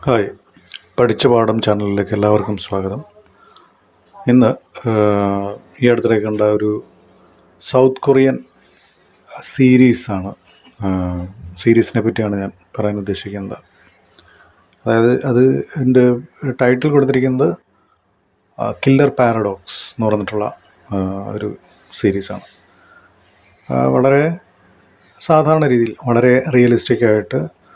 hi പഠിച്ച പാഠം ചാനലിലേക്ക് എല്ലാവർക്കും സ്വാഗതം ഇന്ന് ഏഹ്, ഈ അടുത്തിടെ കണ്ട ഒരു സൗത്ത് കൊറിയൻ സീരീസാണ് ഏഹ്, സീരീസിനെ പറ്റിയാണ് ഞാൻ പറയാൻ ഉദ്ദേശിക്കുന്നത് അതായത് അത് എൻ്റെ ടൈറ്റിൽ കൊടുത്തിരിക്കുന്നത് കില്ലർ പാരഡോക്സ് എന്ന് പറഞ്ഞിട്ടുള്ള ഏഹ്, ഒരു സീരീസാണ് ആ, വളരെ സാധാരണ രീതിയിൽ വളരെ റിയലിസ്റ്റിക് ആയിട്ട്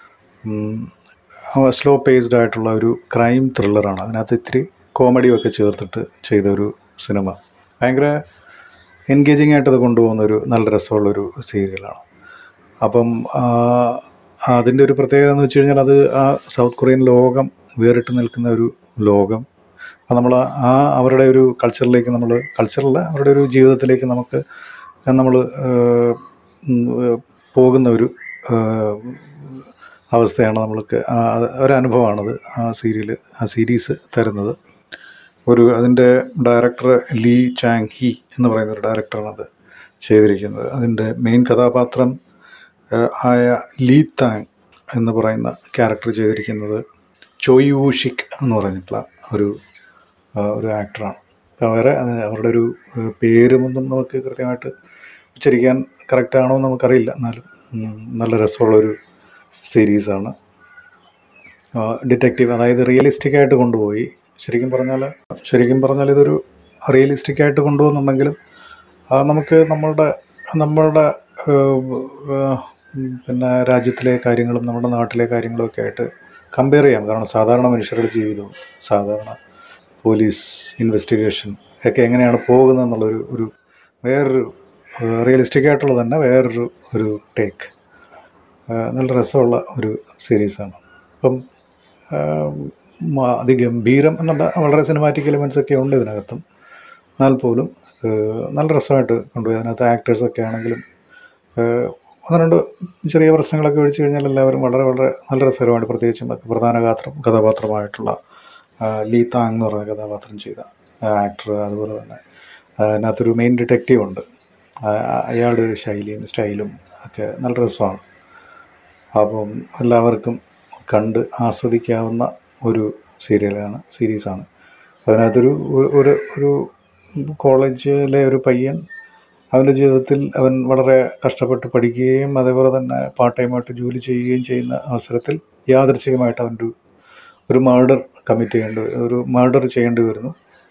സ്ലോ പേസ്ഡ് ആയിട്ടുള്ള ഒരു ക്രൈം ത്രില്ലറാണ് അതിനകത്ത് ഇത്തിരി കോമഡിയൊക്കെ ചേർത്തിട്ട് ചെയ്ത ഒരു സിനിമ ഭയങ്കര എൻഗേജിങ് ആയിട്ട് അത് കൊണ്ടുപോകുന്ന ഒരു നല്ല രസമുള്ളൊരു സീരിയലാണ് അപ്പം ആ, അതിൻ്റെ ഒരു പ്രത്യേകത എന്ന് വെച്ച് കഴിഞ്ഞാൽ അത് ആ സൗത്ത് കൊറിയൻ ലോകം വേറിട്ട് നിൽക്കുന്ന ഒരു ലോകം അപ്പം നമ്മൾ ആ അവരുടെ ഒരു കൾച്ചറിലേക്ക് നമ്മൾ കൾച്ചറല്ല അവരുടെ ഒരു ജീവിതത്തിലേക്ക് നമുക്ക് നമ്മൾ പോകുന്ന ഒരു ആ, അവസ്ഥയാണ് നമ്മൾക്ക് ആ, ഒരനുഭവമാണത് ആ സീരിയൽ ആ സീരീസ് തരുന്നത് ഒരു അതിൻ്റെ ഡയറക്ടർ ലീ ചാങ് ഹി എന്ന് പറയുന്ന ഒരു ഡയറക്ടറാണ് അത് ചെയ്തിരിക്കുന്നത് അതിൻ്റെ മെയിൻ കഥാപാത്രം ആ, ആയ ലീ താങ് എന്ന് പറയുന്ന ക്യാരക്ടർ ചെയ്തിരിക്കുന്നത് ചോയ് വൂഷിക് എന്ന് പറഞ്ഞിട്ടുള്ള ഒരു ആ, ഒരു ആക്ടറാണ് അപ്പോൾ അവരെ അവരുടെ ഒരു ഏഹ്, പേരുമൊന്നും നമുക്ക് കൃത്യമായിട്ട് ഉച്ചരിക്കാൻ കറക്റ്റാണോ എന്ന് നമുക്കറിയില്ല എന്നാലും ഉം, നല്ല രസമുള്ളൊരു സീരീസാണ് ഡിറ്റക്റ്റീവ് അതായത് റിയലിസ്റ്റിക് ആയിട്ട് കൊണ്ടുപോയി ശരിക്കും പറഞ്ഞാൽ ശരിക്കും പറഞ്ഞാൽ ഇതൊരു റിയലിസ്റ്റിക് ആയിട്ട് കൊണ്ടുപോകുന്നുണ്ടെങ്കിലും ആ, നമുക്ക് നമ്മളുടെ നമ്മളുടെ ഏഹ്, ഏഹ്, പിന്നെ രാജ്യത്തിലെ കാര്യങ്ങളും നമ്മുടെ നാട്ടിലെ കാര്യങ്ങളും ഒക്കെ ആയിട്ട് കമ്പയർ ചെയ്യാം കാരണം സാധാരണ മനുഷ്യരുടെ ജീവിതവും സാധാരണ പോലീസ് ഇൻവെസ്റ്റിഗേഷൻ ഒക്കെ എങ്ങനെയാണ് പോകുന്നത് എന്നുള്ളൊരു ഒരു വേറൊരു റിയലിസ്റ്റിക് ആയിട്ടുള്ള തന്നെ വേറൊരു ഒരു ടേക്ക് നല്ല രസമുള്ള ഒരു സീരീസാണ് അപ്പം ആ, മ- അതിഗംഭീരം എന്നുള്ള വളരെ സിനിമാറ്റിക് എലിമെൻസ് ഒക്കെ ഉണ്ട് ഇതിനകത്തും എന്നാൽ പോലും ആ, നല്ല രസമായിട്ട് കൊണ്ടുപോയി അതിനകത്ത് ആക്ടേഴ്സൊക്കെ ആണെങ്കിലും ആ, ഒന്ന് രണ്ട് ചെറിയ പ്രശ്നങ്ങളൊക്കെ ഒഴിച്ചു കഴിഞ്ഞാൽ എല്ലാവരും വളരെ വളരെ നല്ല രസകരമായിട്ട് പ്രത്യേകിച്ചും പ്രധാന ഗാത്രം കഥാപാത്രമായിട്ടുള്ള ആ, ലീ താങ് എന്ന് പറയുന്ന കഥാപാത്രം ചെയ്ത ആക്ടർ അതുപോലെ തന്നെ ആ, അതിനകത്തൊരു മെയിൻ ഡിറ്റക്റ്റീവ് ഉണ്ട് ആ, അയാളുടെ ഒരു ശൈലിയും സ്റ്റൈലും ഒക്കെ നല്ല രസമാണ് അപ്പം എല്ലാവർക്കും കണ്ട് ആസ്വദിക്കാവുന്ന ഒരു സീരിയലാണ് സീരീസാണ് അതിനകത്തൊരു ഒരു- ഒരു ഒരു കോളേജിലെ ഒരു പയ്യൻ അവൻ്റെ ജീവിതത്തിൽ അവൻ വളരെ കഷ്ടപ്പെട്ട് പഠിക്കുകയും അതേപോലെ തന്നെ പാർട്ട് ടൈമായിട്ട് ജോലി ചെയ്യുകയും ചെയ്യുന്ന അവസരത്തിൽ യാദൃച്ഛികമായിട്ട് അവൻ്റെ ഒരു മർഡർ കമ്മിറ്റ് ചെയ്യേണ്ടി ഒരു മർഡർ ചെയ്യേണ്ടി വരുന്നു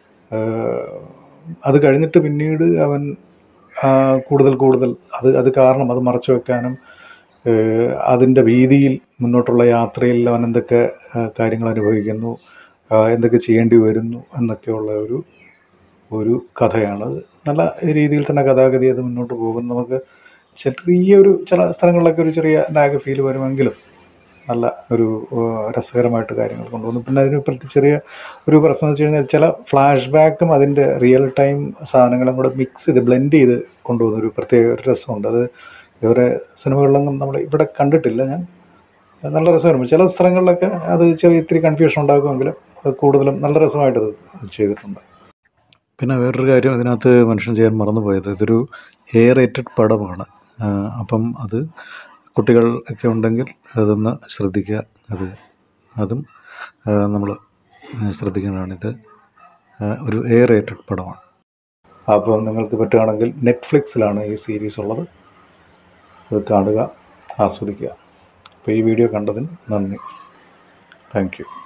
ആഹ് അത് കഴിഞ്ഞിട്ട് പിന്നീട് അവൻ ആ, കൂടുതൽ കൂടുതൽ അത് അത് കാരണം അത് മറച്ചു വെക്കാനും ഏഹ് അതിൻ്റെ ഭീതിയിൽ മുന്നോട്ടുള്ള യാത്രയിൽ അവൻ എന്തൊക്കെ ആ, കാര്യങ്ങൾ അനുഭവിക്കുന്നു ആ, എന്തൊക്കെ ചെയ്യേണ്ടി വരുന്നു എന്നൊക്കെയുള്ള ഒരു ഒരു കഥയാണ് അത് നല്ല രീതിയിൽ തന്നെ കഥാഗതി അത് മുന്നോട്ട് പോകും നമുക്ക് ചെറിയൊരു ചില സ്ഥലങ്ങളിലൊക്കെ ഒരു ചെറിയ ലാഗ് ഫീൽ വരുമെങ്കിലും നല്ല ഒരു ആ, രസകരമായിട്ട് കാര്യങ്ങൾ കൊണ്ടുവന്നു പിന്നെ അതിന് പ്രത്യേക ചെറിയ ഒരു പ്രശ്നം എന്ന് വെച്ച് കഴിഞ്ഞാൽ ചില ഫ്ലാഷ് ബാക്കും അതിൻ്റെ റിയൽ ടൈം സാധനങ്ങളും കൂടെ മിക്സ് ചെയ്ത് ബ്ലെൻഡ് ചെയ്ത് കൊണ്ടുപോകുന്ന ഒരു പ്രത്യേക ഒരു രസമുണ്ട് അത് ഇവരെ സിനിമകളിലൊന്നും നമ്മൾ ഇവിടെ കണ്ടിട്ടില്ല ഞാൻ നല്ല രസമായിരുന്നു ചില സ്ഥലങ്ങളിലൊക്കെ അത് ചെറിയ ഇത്തിരി കൺഫ്യൂഷൻ ഉണ്ടാക്കുമെങ്കിലും അത് കൂടുതലും നല്ല രസമായിട്ട് അത് ചെയ്തിട്ടുണ്ട് പിന്നെ വേറൊരു കാര്യം ഇതിനകത്ത് മനുഷ്യൻ ചെയ്യാൻ മറന്നുപോയത് ഇതൊരു എ റേറ്റഡ് പടമാണ് ആ, അപ്പം അത് കുട്ടികൾ ഒക്കെ ഉണ്ടെങ്കിൽ അതൊന്ന് ശ്രദ്ധിക്കുക അത് അതും നമ്മൾ ശ്രദ്ധിക്കേണ്ടതാണ് ഇത് ആ, ഒരു എ റേറ്റഡ് പടമാണ് അപ്പം നിങ്ങൾക്ക് പറ്റുകയാണെങ്കിൽ നെറ്റ്ഫ്ലിക്സിലാണ് ഈ സീരീസ് ഉള്ളത് അത് കാണുക ആസ്വദിക്കുക അപ്പോൾ ഈ വീഡിയോ കണ്ടതിന് നന്ദി താങ്ക് യു